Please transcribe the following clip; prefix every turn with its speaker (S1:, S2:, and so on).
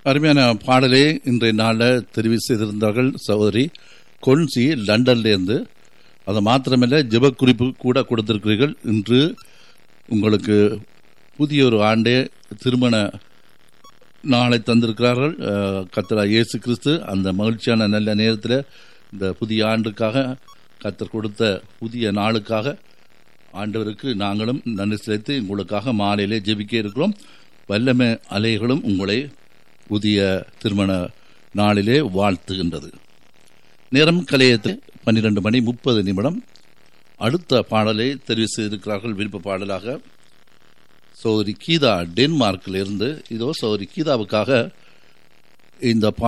S1: அருமையான பாடலை இன்றைய நாளில் தெரிவு செய்திருந்தார்கள் சகோதரி கொன்சி லண்டன்லேருந்து அது மாத்திரமல்ல ஜெப குறிப்பு கூட கொடுத்திருக்கிறீர்கள் இன்று உங்களுக்கு புதிய ஒரு ஆண்டே திருமண நாளை தந்திருக்கிறார்கள் அஹ், கர்த்தரா இயேசு கிறிஸ்து அந்த மகிழ்ச்சியான நல்ல நேரத்தில் இந்த புதிய ஆண்டுக்காக கத்தர் கொடுத்த புதிய நாளுக்காக ஆண்டவருக்கு நாங்களும் நன்றி செலுத்தி உங்களுக்காக மாலையிலே ஜெபிக்க இருக்கிறோம் வல்லமை அலைகளும் உங்களை புதிய திருமண நாளிலே வாழ்த்துகின்றது நேரம் கலையத்தில் பன்னிரண்டு மணி முப்பது நிமிடம் அடுத்த பாடலை தெரிவு செய்திருக்கிறார்கள் விருப்ப பாடலாக சௌரி கீதா டென்மார்க்கில் இருந்து இதோ சௌரி கீதாவுக்காக இந்த